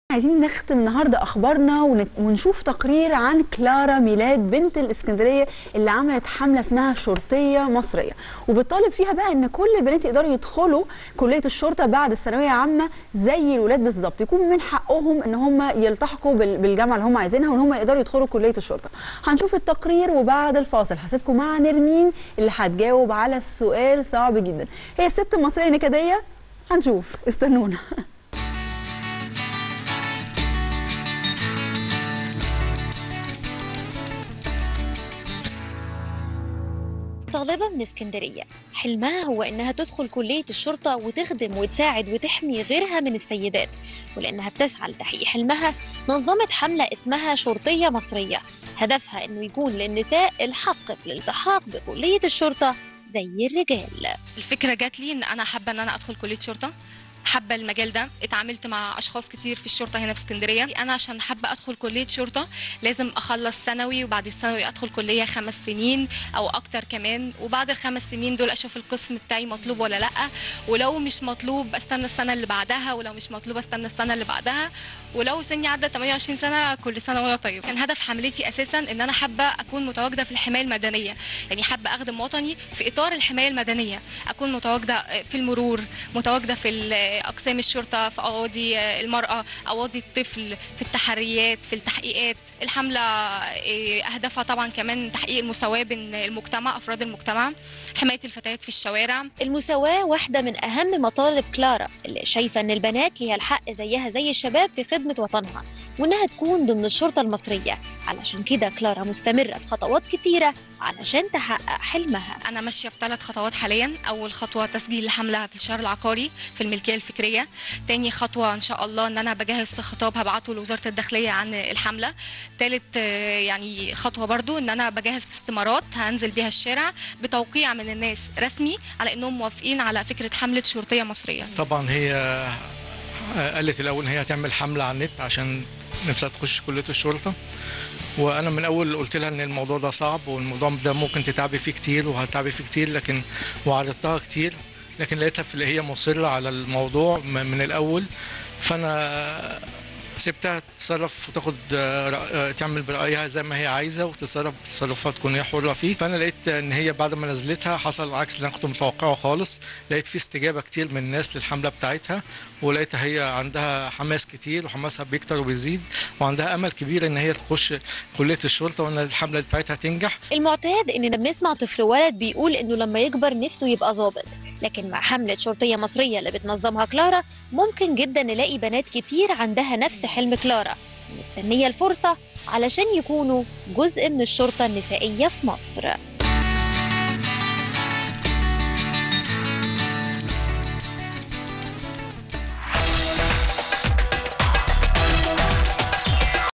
عايزين نختم النهارده اخبارنا ون- ونشوف تقرير عن كلارا ميلاد بنت الاسكندريه اللي عملت حمله اسمها شرطيه مصريه وبتطالب فيها بقى ان كل البنات يقدروا يدخلوا كليه الشرطه بعد الثانويه عامه زي الولاد بالظبط يكون من حقهم ان هم يلتحقوا بال- بالجامعه اللي هم عايزينها وان هم يقدروا يدخلوا كليه الشرطه هنشوف التقرير وبعد الفاصل هسيبكم مع نرمين اللي هتجاوب على السؤال صعب جدا هي الست المصريه نكديه هنشوف استنونا طالبة من اسكندرية حلمها هو إنها تدخل كلية الشرطة وتخدم وتساعد وتحمي غيرها من السيدات ولأنها بتسعى لتحقيق حلمها نظمت حملة اسمها شرطية مصرية هدفها إنه يكون للنساء الحق في الالتحاق بكلية الشرطة زي الرجال الفكره جات لي ان انا حابه ان انا ادخل كليه شرطه حابه المجال ده اتعاملت مع اشخاص كتير في الشرطه هنا في اسكندريه انا عشان حابه ادخل كليه شرطه لازم اخلص ثانوي وبعد الثانوي ادخل كليه خمس سنين او اكتر كمان وبعد الخمس سنين دول اشوف القسم بتاعي مطلوب ولا لا ولو مش مطلوب استنى السنه اللي بعدها ولو مش مطلوب استنى السنه اللي بعدها ولو سني عدى 28 سنه كل سنه وانا طيب كان هدف حملتي اساسا ان انا حابه اكون متواجده في الحمايه المدنيه يعني حابه اخدم وطني في اطار الحمايه المدنيه اكون متواجده في المرور متواجده في ال- اقسام الشرطه في قواضي المراه قواضي الطفل في التحريات في التحقيقات الحمله إيه، اهدافها طبعا كمان تحقيق المساواه بين المجتمع افراد المجتمع حمايه الفتيات في الشوارع المساواة واحدة من أهم مطالب كلارا اللي شايفة إن البنات ليها الحق زيها زي الشباب في خدمة وطنها وإنها تكون ضمن الشرطة المصرية علشان كده كلارا مستمرة في خطوات كتيرة علشان تحقق حلمها انا ماشيه في ثلاث خطوات حاليا اول خطوه تسجيل الحمله في الشهر العقاري في الملكيه الفكريه تاني خطوه ان شاء الله ان انا بجهز في خطاب هبعته لوزاره الداخليه عن الحمله تالت آه، يعني خطوه برضو ان انا بجهز في استمارات هنزل بيها الشارع بتوقيع من الناس رسمي على انهم موافقين على فكره حمله شرطيه مصريه طبعا هي قالت الاول ان هي هتعمل حمله على النت عشان نفسها تخش كليه الشرطه وانا من الاول قلت لها ان الموضوع ده صعب والموضوع ده ممكن تتعبي فيه كتير وهتتعبي فيه كتير لكن وعرضتها كتير لكن لقيتها في اللي هي مصره على الموضوع م- من الاول فانا سبتها تتصرف وتاخد آه، رأ- آه، تعمل برأيها زي ما هي عايزه وتتصرف تصرفات تكون هي حره فيه فانا لقيت ان هي بعد ما نزلتها حصل عكس اللي انا كنت متوقعه خالص لقيت في استجابه كتير من الناس للحمله بتاعتها ولقيتها هي عندها حماس كتير وحماسها بيكتر وبيزيد وعندها امل كبير ان هي تخش كليه الشرطه وان الحمله بتاعتها تنجح المعتاد إننا بنسمع طفل ولد بيقول إنه لما يكبر نفسه يبقى ظابط لكن مع حملة شرطية مصرية اللي بتنظمها كلارا ممكن جدا نلاقي بنات كتير عندها نفس حلم كلارا مستنية الفرصة علشان يكونوا جزء من الشرطة النسائية في مصر